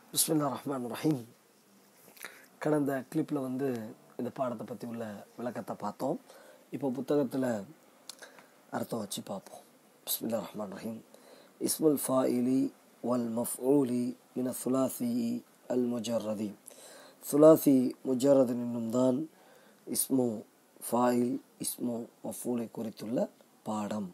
பிஸ்மில்லா ரஹ்மான் ரஹீம் கடந்த கிளிப்பில் வந்து இந்த பாடத்தை பற்றி உள்ள விளக்கத்தை பார்த்தோம் இப்போ புத்தகத்தில் அர்த்தம் வச்சு பார்ப்போம் பிஸ்மில்லா ரஹ்மான் ரஹீம் இஸ்முல் ஃபாயிலி வல் மஃஊலி மின சுலாசி அல் முஜர்ரதி சுலாசி முஜர்ரது என்னும் தான் இஸ்மு ஃபாயில் இஸ்மு மஃபூலை குறித்துள்ள பாடம்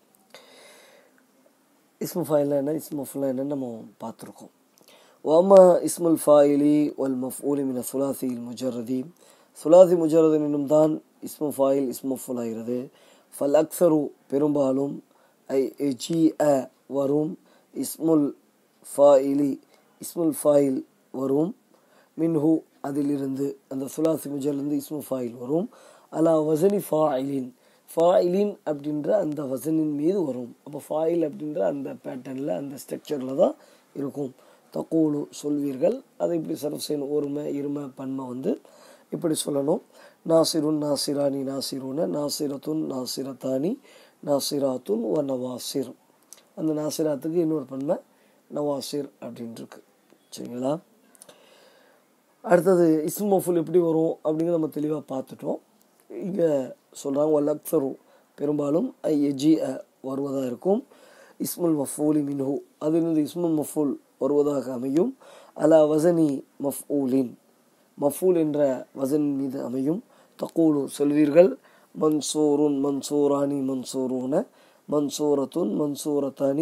இஸ்மு ஃபாயில் என்ன இஸ்மு மஃபூல் என்னன்னு நம்ம பார்த்துருக்கோம் وأما اسم الفاعل والمفعول من الثلاثي المجرد சுலாசி முஜரது என்னும் தான் இஸ்மு ஃபாயில் இஸ்மு ஃபுலாகிறது ஃபல் அக்சரு பெரும்பாலும் ஐ ஜி அ வரும் இஸ்முல் ஃபாயிலி இஸ்முல் ஃபாயில் வரும் மின்ஹு அதிலிருந்து அந்த சுலாசி முஜர்லேருந்து இஸ்மு ஃபாயில் வரும் அலா வசனி ஃபாயிலின் ஃபாயிலின் அப்படின்ற அந்த வசனின் மீது வரும் அப்போ ஃபாயில் அப்படின்ற அந்த பேட்டர்னில் அந்த ஸ்ட்ரக்சரில் தான் இருக்கும் தக்கூலு சொல்வீர்கள் அதை இப்படி சர்வ் செய்யணும் ஒருமை இருமை பன்மை வந்து இப்படி சொல்லணும் நாசிருன் நாசிரானி நாசிருன நாசிரத்துன் நாசிரத்தானி நாசிராத்துன் ஒ நவாசிர் அந்த நாசிராத்துக்கு இன்னொரு பன்மை நவாசிர் அப்படின்னு இருக்கு சரிங்களா அடுத்தது இஸ்மஃபுல் எப்படி வரும் அப்படிங்கிறத நம்ம தெளிவாக பார்த்துட்டோம் இங்கே சொல்கிறாங்க வல்லக்சரு பெரும்பாலும் ஐ எஜி அ வருவதாக இருக்கும் இஸ்முல் மஃபூலி மின்ஹு அதிலிருந்து இஸ்முல் மஃபூல் வருவதாக அமையும் அலா வசனி மஃஊலின் மஃபூல் என்ற வசனின் மீது அமையும் தக்கூலு சொல்வீர்கள் மன்சூருன் மன்சூரானி மன்சூருன மன்சூரத்துன் மன்சூரத்தானி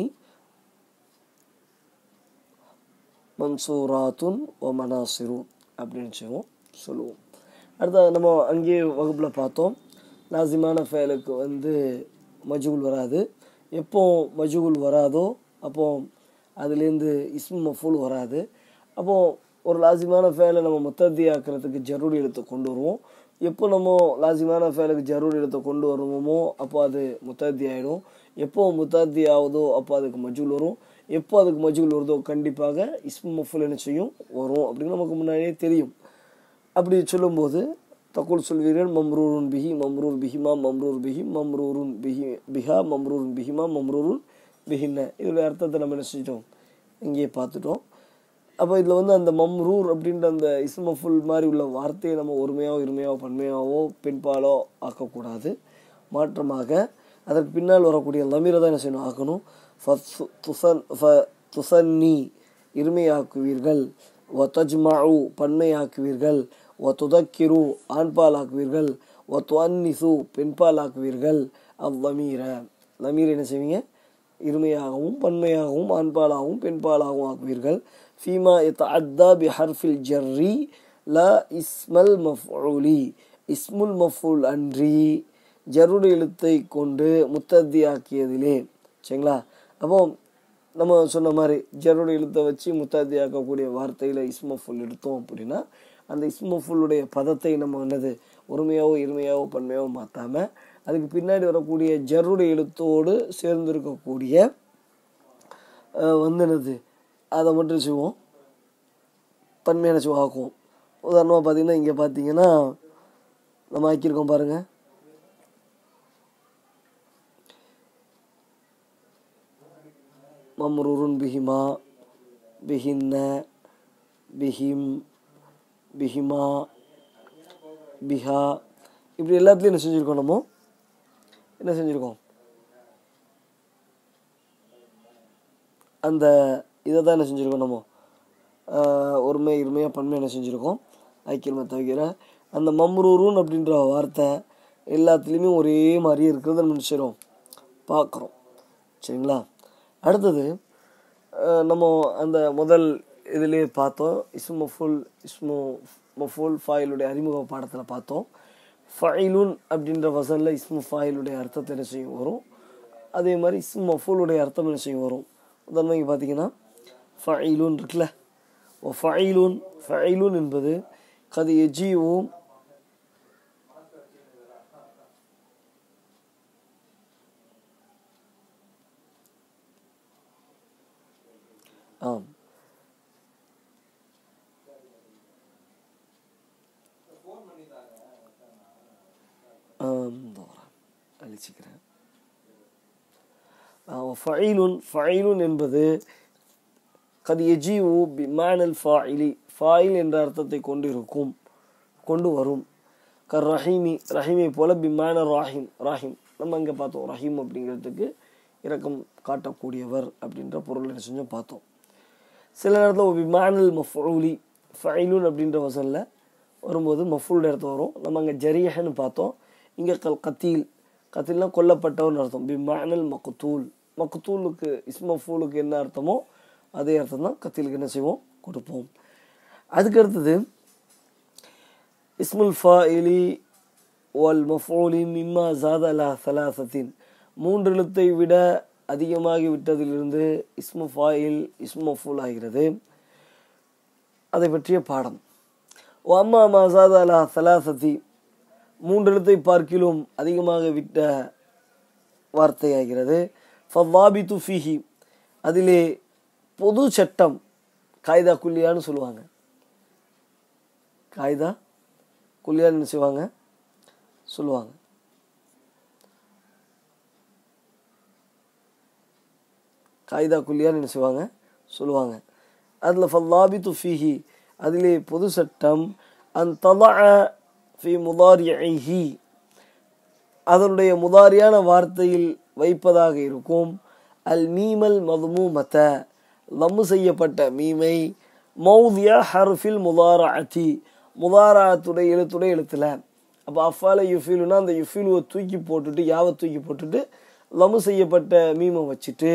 மன்சூராத்துன் ஒ மனாசிரு அப்படின்னு செய்வோம் சொல்லுவோம் அடுத்த நம்ம அங்கேயே வகுப்பில் பார்த்தோம் லாசிமான ஃபேலுக்கு வந்து மஜூல் வராது எப்போ மஜூல் வராதோ அப்போ அதுலேருந்து இஸ்மு மஃபூல் வராது அப்போது ஒரு லாசிமான ஃபேலை நம்ம முத்தத்தி ஆக்கிறதுக்கு ஜரூரி எழுத்தை கொண்டு வருவோம் எப்போ நம்ம லாசிமான ஃபேலுக்கு ஜரூரி எழுத்தை கொண்டு வருவோமோ அப்போ அது முத்தாத்தி ஆகிடும் எப்போ முத்தாத்தி ஆகுதோ அப்போ அதுக்கு மஜூல் வரும் எப்போ அதுக்கு மஜூல் வருதோ கண்டிப்பாக இஸ்மு மஃபூல் என்ன செய்யும் வரும் அப்படின்னு நமக்கு முன்னாடியே தெரியும் அப்படி சொல்லும்போது தக்குள் சொல்வீர்கள் மம்ரூருன் பிஹி மம்ரூர் பிஹிமா மம்ரூர் பிஹி மம்ரூருன் பிஹி பிஹா மம்ரூருன் பிஹிமா மம்ரூருன் பிஹின்ன இதோடைய அர்த்தத்தை நம்ம என்ன செஞ்சிட்டோம் இங்கேயே பார்த்துட்டோம் அப்போ இதில் வந்து அந்த மம்ரூர் அப்படின்ற அந்த இஸ்மஃபுல் மாதிரி உள்ள வார்த்தையை நம்ம ஒருமையாவோ இருமையாவோ பன்மையாவோ பெண்பாலோ ஆக்கக்கூடாது மாற்றமாக அதற்கு பின்னால் வரக்கூடிய லமீரை தான் என்ன செய்யணும் ஆக்கணும் துசன் ஃப துசன்னி இருமையாக்குவீர்கள் ஒ தஜ்மாவு பன்மையாக்குவீர்கள் ஒ துதக்கிரு ஆண்பால் ஆக்குவீர்கள் ஒ துவன்னிசு பெண்பால் ஆக்குவீர்கள் அவ்வமீர லமீர் என்ன செய்வீங்க இருமையாகவும் பன்மையாகவும் ஆண்பாலாகவும் பெண்பாலாகவும் ஆக்குவீர்கள் ஃபீமா எத் அத்தா பி ஹர்ஃபில் ஜர்ரி ல இஸ்மல் மஃபூலி இஸ்முல் மஃபூல் அன்றி ஜருடு எழுத்தை கொண்டு முத்தத்தி ஆக்கியதிலே சரிங்களா அப்போ நம்ம சொன்ன மாதிரி ஜருடு எழுத்தை வச்சு முத்தாத்தி ஆக்கக்கூடிய வார்த்தையில் இஸ்மஃபுல் எடுத்தோம் அப்படின்னா அந்த இஸ்மஃபுல்லுடைய பதத்தை நம்ம என்னது ஒருமையாவோ இருமையாவோ பன்மையாவோ மாற்றாமல் அதுக்கு பின்னாடி வரக்கூடிய ஜருடு எழுத்தோடு சேர்ந்திருக்கக்கூடிய வந்து என்னது அதை மட்டும் செய்வோம் பன்மையான செய்வோம் ஆக்குவோம் உதாரணமாக பார்த்தீங்கன்னா இங்கே பார்த்தீங்கன்னா நம்ம ஆக்கியிருக்கோம் பாருங்கள் மம்ரூருன் பிஹிமா பிஹின்ன பிஹிம் பிஹிமா பிஹா இப்படி எல்லாத்துலேயும் என்ன செஞ்சுருக்கோம் நம்ம என்ன செஞ்சுருக்கோம் அந்த இதை தான் என்ன செஞ்சுருக்கோம் நம்ம ஒருமை இருமையாக பன்மை என்ன செஞ்சுருக்கோம் ஐக்கியமை தவிர அந்த மம்ரூருன் அப்படின்ற வார்த்தை எல்லாத்துலேயுமே ஒரே மாதிரியே இருக்கிறத நம்ம நினைச்சிடும் பார்க்குறோம் சரிங்களா அடுத்தது நம்ம அந்த முதல் இதிலே பார்த்தோம் இஸ்மு மஃபுல் இஸ்மு மஃபுல் ஃபாயிலுடைய அறிமுக பாடத்தில் பார்த்தோம் ஃபைலுன் அப்படின்ற வசனில் இஸ்மு ஃபாயிலுடைய அர்த்தத்தை என்ன செய்யும் வரும் அதே மாதிரி இஸ்மு மஃபூலுடைய அர்த்தம் என்ன செய்யும் வரும் உதாரணமாக இங்கே பார்த்தீங்கன்னா ஃபைலுன் இருக்குல்ல ஓ ஃபைலுன் ஃபைலுன் என்பது கது எஜிவும் ஆம் அழிச்சிக்கிறேன் ஃபைலுன் ஃபைலுன் என்பது கது எஜிவு பி மேனல் ஃபாயிலி ஃபாயில் என்ற அர்த்தத்தை கொண்டிருக்கும் கொண்டு வரும் கர் ரஹீமி ரஹீமை போல பி மேனர் ராஹிம் ராஹிம் நம்ம அங்கே பார்த்தோம் ரஹீம் அப்படிங்கிறதுக்கு இரக்கம் காட்டக்கூடியவர் அப்படின்ற பொருள் என்ன செஞ்சோம் பார்த்தோம் சில நேரத்தில் விமானல் மஃபூலி ஃபைலூன் அப்படின்ற வசனில் வரும்போது மஃபூல் இடத்துல வரும் நம்ம அங்கே ஜரியஹன்னு பார்த்தோம் இங்கே கல் கத்தீல் கத்தீல்னா கொல்லப்பட்டவர்னு அர்த்தம் பிமானல் மக்குத்தூல் மக்குத்தூலுக்கு இஸ்மஃபூலுக்கு என்ன அர்த்தமோ அதே அர்த்தம் தான் கத்தீலுக்கு என்ன செய்வோம் கொடுப்போம் அதுக்கு அடுத்தது இஸ்முல் ஃபாயிலி வல் மஃபூலி மிம்மா ஜாதலா சலாசத்தின் மூன்று எழுத்தை விட அதிகமாகி விட்டதிலிருந்து இஸ்மு ஃபாயில் இஸ்மு மஃபூல் ஆகிறது அதை பற்றிய பாடம் அம்மா மசாத அலா சலாசதி மூன்று எழுத்தை பார்க்கிலும் அதிகமாக விட்ட வார்த்தையாகிறது ஃபவாபித்து ஃபிஹி அதிலே பொது சட்டம் காய்தா குல்லியான்னு சொல்லுவாங்க காய்தா குல்லியான்னு செய்வாங்க சொல்லுவாங்க காய்தா குல்லியான்னு என்ன செய்வாங்க சொல்லுவாங்க அதில் ஃபல்லாபித்து ஃபீஹி அதிலே பொது சட்டம் அன் தலா ஃபி முதாரிஹி அதனுடைய முதாரியான வார்த்தையில் வைப்பதாக இருக்கும் அல் மீமல் மதுமூமத்த லம்மு செய்யப்பட்ட மீமை மௌதிய ஹர்ஃபில் முதாராத்தி முதாராத்துடைய எழுத்துடைய எழுத்துல அப்போ அஃபால யுஃபீலுனா அந்த யுஃபீலுவை தூக்கி போட்டுட்டு யாவை தூக்கி போட்டுட்டு லம்மு செய்யப்பட்ட மீமை வச்சுட்டு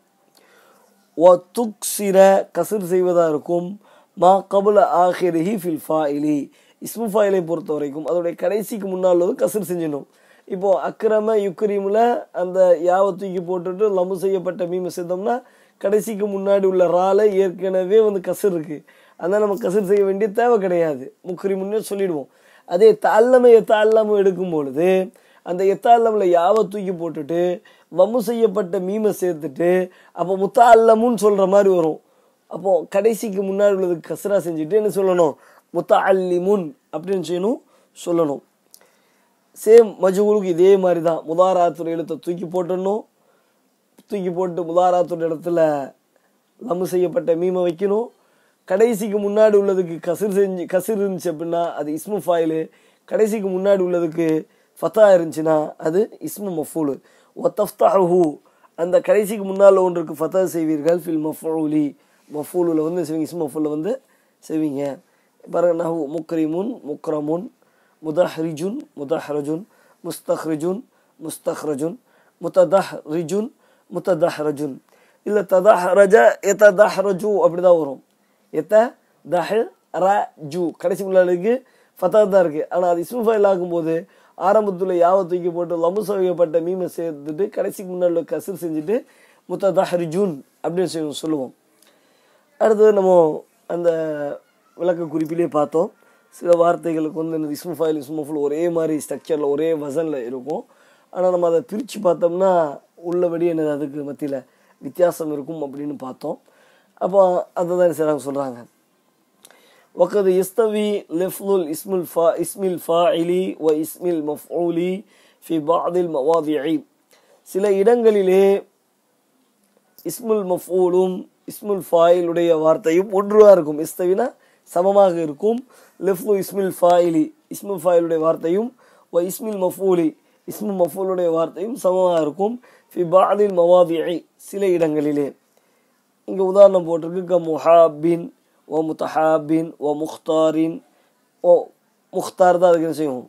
துக்சிர கசிர் செய்வதாக இருக்கும் மா கபுல ஆஹிரிஹி ஃபில் ஃபாயிலி இஸ்மு ஃபாயிலை பொறுத்த வரைக்கும் அதோடைய கடைசிக்கு முன்னால் வந்து கசிர் செஞ்சிடணும் இப்போ அக்கிரம யுக்ரீமில் அந்த யாவை தூக்கி போட்டுட்டு லம்பு செய்யப்பட்ட மீமை சேர்த்தோம்னா கடைசிக்கு முன்னாடி உள்ள ரால ஏற்கனவே வந்து கசிர் இருக்கு அதனால் நம்ம கசிர் செய்ய வேண்டிய தேவை கிடையாது முக்ரிமுன்னே சொல்லிடுவோம் அதே தாழ்லமை எத்தாழ்லாம எடுக்கும் பொழுது அந்த எத்தாழ்லமில் யாவை தூக்கி போட்டுட்டு வம்மு செய்யப்பட்ட மீமை சேர்த்துட்டு அப்போ முத்தா அல்லமுன்னு சொல்கிற மாதிரி வரும் அப்போ கடைசிக்கு முன்னாடி உள்ளதுக்கு கசரா செஞ்சுட்டு என்ன சொல்லணும் முத்தா அல்லிமுன் அப்படின்னு செய்யணும் சொல்லணும் சேம் மஜுகுலுக்கு இதே மாதிரி தான் முதாராத்துறை எழுத்தை தூக்கி போட்டுடணும் தூக்கி போட்டு முதாராத்துறை இடத்துல லம்மு செய்யப்பட்ட மீமை வைக்கணும் கடைசிக்கு முன்னாடி உள்ளதுக்கு கசிர் செஞ்சு கசிர் இருந்துச்சு அப்படின்னா அது இஸ்மு ஃபாயிலு கடைசிக்கு முன்னாடி உள்ளதுக்கு ஃபத்தா இருந்துச்சுன்னா அது இஸ்மு மஃபூலு ஒத்தஃப்தாஹு அந்த கடைசிக்கு முன்னால் ஒன்றுக்கு ஃபத்தா செய்வீர்கள் ஃபில் மஃபூலி மஃபூலில் வந்து செய்வீங்க இஸ்மு மஃபூலில் வந்து செய்வீங்க பாருங்க நஹு முக்ரிமுன் முக்ரமுன் முதஹ்ரிஜுன் முதஹ்ரஜுன் முஸ்தஹ்ரிஜுன் முஸ்தஹ்ரஜுன் முத்ததஹ்ரிஜுன் முத்ததஹ்ரஜுன் இல்லை ததஹ்ரஜ எத்ததஹ்ரஜு அப்படி தான் வரும் எத்த தஹ் ர ஜு கடைசி முன்னாளுக்கு ஃபத்தா தான் இருக்குது ஆனால் அது இஸ்மு ஃபைல் ஆகும்போது ஆரம்பத்தில் யாவை தூக்கி போட்டு லம்பு சவைக்கப்பட்ட மீமை சேர்த்துட்டு கடைசிக்கு முன்னாடி கசிர் செஞ்சுட்டு முத்ததஹ்ரிஜுன் அப்படின்னு சொல்லி சொல்லுவோம் அடுத்தது நம்ம அந்த விளக்க குறிப்பிலே பார்த்தோம் சில வார்த்தைகளுக்கு வந்து இந்த இஸ்மு ஃபைல் இஸ்மு ஃபுல் ஒரே மாதிரி ஸ்ட்ரக்சரில் ஒரே வசனில் இருக்கும் ஆனால் நம்ம அதை பிரித்து பார்த்தோம்னா உள்ளபடி என்னது அதுக்கு மத்தியில் வித்தியாசம் இருக்கும் அப்படின்னு பார்த்தோம் அப்போ அதை தான் சிலவங்க சொல்கிறாங்க وقد يستوي لفظ الاسم الفا اسم الفاعل واسم المفعول في بعض المواضع சில இடங்களிலே இஸ்முல் மஃபூலும் இஸ்முல் ஃபாயிலுடைய வார்த்தையும் ஒன்றுவாக இருக்கும் இஸ்தவினா சமமாக இருக்கும் லெஃப்லு இஸ்மில் ஃபாயிலி இஸ்முல் ஃபாயிலுடைய வார்த்தையும் ஒ இஸ்மில் மஃபூலி இஸ்மு மஃபூலுடைய வார்த்தையும் சமமாக இருக்கும் ஃபி பாதில் மவாதியை சில இடங்களிலே இங்கே உதாரணம் போட்டிருக்கு க முஹாபின் ஓ முத்தஹாபின் ஓ முக்தாரின் ஓ முக்தார் தான் அதுக்கு என்ன செய்யும்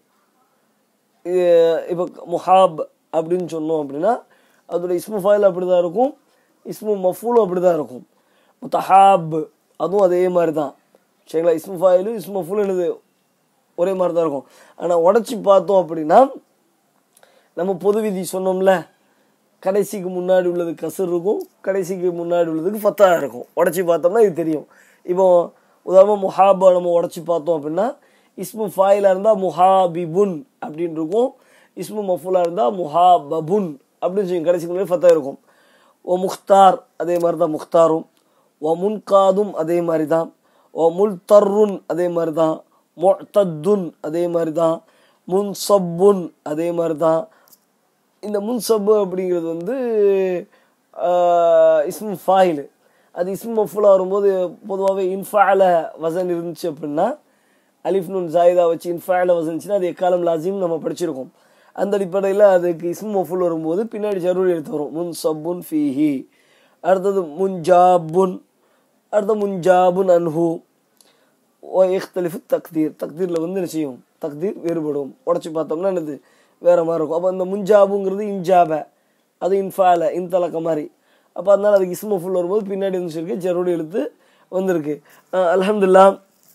இப்போ முஹாப் அப்படின்னு சொன்னோம் அப்படின்னா அதோட இஸ்மு ஃபாயில் அப்படி தான் இருக்கும் இஸ்மு மஃபூலும் அப்படி தான் இருக்கும் முத்தஹாப் அதுவும் அதே மாதிரி தான் சரிங்களா இஸ்மு ஃபாயிலும் இஸ்மு மஃபூலும் என்னது ஒரே மாதிரி தான் இருக்கும் ஆனால் உடச்சி பார்த்தோம் அப்படின்னா நம்ம பொது விதி சொன்னோம்ல கடைசிக்கு முன்னாடி உள்ளது கசர் இருக்கும் கடைசிக்கு முன்னாடி உள்ளதுக்கு ஃபத்தா இருக்கும் உடச்சி பார்த்தோம்னா இது தெரியும் இப்போ உதாரணமாக முஹாபா நம்ம உடச்சி பார்த்தோம் அப்படின்னா இஸ்மு ஃபாயிலாக இருந்தால் முஹாபிபுன் அப்படின்னு இருக்கும் இஸ்மு மஃபூலாக இருந்தால் முஹாபபுன் அப்படின்னு சொல்லி கடைசிக்கு முன்னாடி ஃபத்தா இருக்கும் ஓ முக்தார் அதே மாதிரி தான் முக்தாரும் ஓ முன்காதும் அதே மாதிரி தான் ஓ முல்தர்ருன் அதே மாதிரி தான் மொத்தத்துன் அதே மாதிரி தான் முன்சப்புன் அதே மாதிரி தான் இந்த முன்சப்பு அப்படிங்கிறது வந்து இஸ்மு ஃபாயில் அது இஸ்மு மஃபூலா வரும்போது பொதுவாகவே இன்ஃபால வசன் இருந்துச்சு அப்படின்னா அலிஃப் நூன் ஜாயிதா வச்சு இன்ஃபால வசன்ச்சுன்னா அது எக்காலம் லாசிம் நம்ம படிச்சிருக்கோம் அந்த அடிப்படையில் அதுக்கு இஸ்மு மஃபூல் வரும்போது பின்னாடி ஜரூர் எடுத்து வரும் முன் சப்புன் ஃபீஹி அடுத்தது முன்ஜாபுன் அடுத்த முன்ஜாபுன் அன்ஹு ஓ இஃப்தலிஃபு தக்தீர் தக்தீரில் வந்து என்ன செய்யும் தக்தீர் வேறுபடும் உடச்சி பார்த்தோம்னா என்னது வேற மாதிரி இருக்கும் அப்போ அந்த முன்ஜாபுங்கிறது இன்ஜாப அது இன்ஃபால இன்தலக்க மாதிரி அப்போ அதனால அதுக்கு இஸ்மு ஃபுல் வரும்போது பின்னாடி வந்து இருக்கு ஜரோடு எழுத்து வந்திருக்கு அலமதுல்லா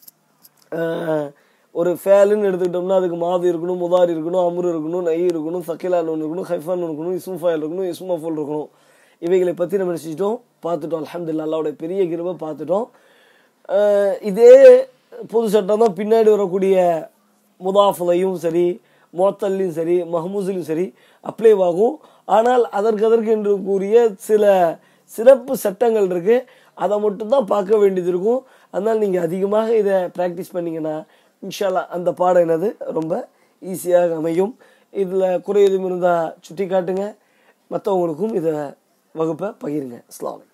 ஒரு ஃபேலுன்னு எடுத்துக்கிட்டோம்னா அதுக்கு மாது இருக்கணும் முதாரி இருக்கணும் அமுர் இருக்கணும் நை இருக்கணும் சக்கிலான் ஒன்று இருக்கணும் ஹைஃபான் இருக்கணும் இஸ்மு ஃபயல் இருக்கணும் இஸ்மா ஃபுல் இருக்கணும் இவைகளை பற்றி நம்ம நினச்சிட்டோம் பார்த்துட்டோம் அலமதுல்லா அல்லாவுடைய பெரிய கிருபை பார்த்துட்டோம் அஹ் இதே பொது சட்டம் தான் பின்னாடி வரக்கூடிய முதாஃபுலையும் சரி மோத்தல்லையும் சரி மஹமூஸ்லையும் சரி அப்ளை ஆகும் ஆனால் அதற்கு அதற்கு என்று கூறிய சில சிறப்பு சட்டங்கள் இருக்கு அதை மட்டும்தான் பார்க்க வேண்டியது இருக்கும் அதனால் நீங்கள் அதிகமாக இதை ப்ராக்டிஸ் பண்ணீங்கன்னா இன்ஷால்லா அந்த பாடம் என்னது ரொம்ப ஈஸியாக அமையும் இதில் குறை எதுவும் இருந்தால் சுட்டி காட்டுங்க மற்றவங்களுக்கும் இதை வகுப்பை பகிருங்க அஸ்லாம் வலைக்கம்